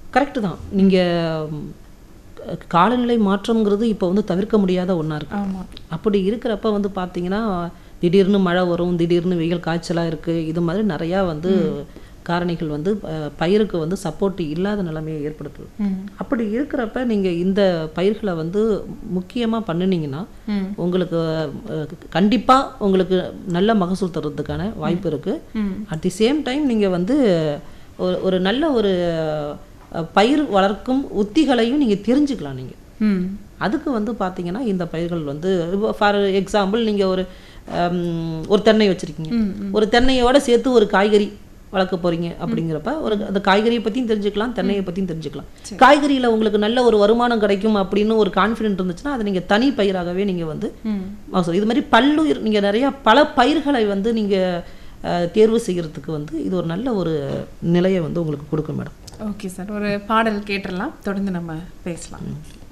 correct தான் நீங்கள் காலநிலை மாற்றம்ங்கிறது இப்போ வந்து தவிர்க்க முடியாத ஒன்றா இருக்கு ஆமா அப்படி இருக்கிறப்ப வந்து பார்த்தீங்கன்னா திடீர்னு மழை வரும் திடீர்னு வெயில் காய்ச்சலாக இருக்குது இது மாதிரி நிறையா வந்து காரணிகள் வந்து அஹ், பயிருக்கு வந்து சப்போர்ட் இல்லாத நிலைமையை ஏற்படுத்துது ம் அப்படி இருக்கிறப்ப நீங்கள் இந்த பயிர்களை வந்து முக்கியமாக பண்ணினீங்கன்னா ம் உங்களுக்கு கண்டிப்பாக உங்களுக்கு நல்ல மகசூல் தர்றதுக்கான வாய்ப்பு இருக்குது ம் அட் தி சேம் டைம் நீங்கள் வந்து ஒரு ஒரு நல்ல ஒரு அஹ், பயிர் வளர்க்கும் உத்திகளையும் நீங்கள் தெரிஞ்சுக்கலாம் நீங்கள் ம் அதுக்கு வந்து பார்த்தீங்கன்னா இந்த பயிர்கள் வந்து ஃபார் எக்ஸாம்பிள் நீங்கள் ஒரு ஹம், ஒரு தென்னை வச்சுருக்கீங்க ஒரு தென்னையோட சேர்த்து ஒரு காய்கறி வளர்க்க போறீங்க அப்படிங்கிறப்ப ஒரு அந்த காய்கறியை பற்றியும் தெரிஞ்சுக்கலாம் தென்னையை பற்றியும் தெரிஞ்சுக்கலாம் காய்கறியில் உங்களுக்கு நல்ல ஒரு வருமானம் கிடைக்கும் அப்படின்னு ஒரு கான்ஃபிடென்ட் இருந்துச்சுன்னா அதை நீங்கள் தனி பயிராகவே நீங்கள் வந்து ம் மகசூல் இது மாதிரி பல்லுயிர் நீங்கள் நிறையா பல பயிர்களை வந்து நீங்கள் தேர்வு செய்கிறதுக்கு வந்து இது ஒரு நல்ல ஒரு நிலையை வந்து உங்களுக்கு கொடுக்கும் மேடம் ஓகே சார் ஒரு பாடல் கேட்டுடலாம் தொடர்ந்து நம்ம பேசலாம்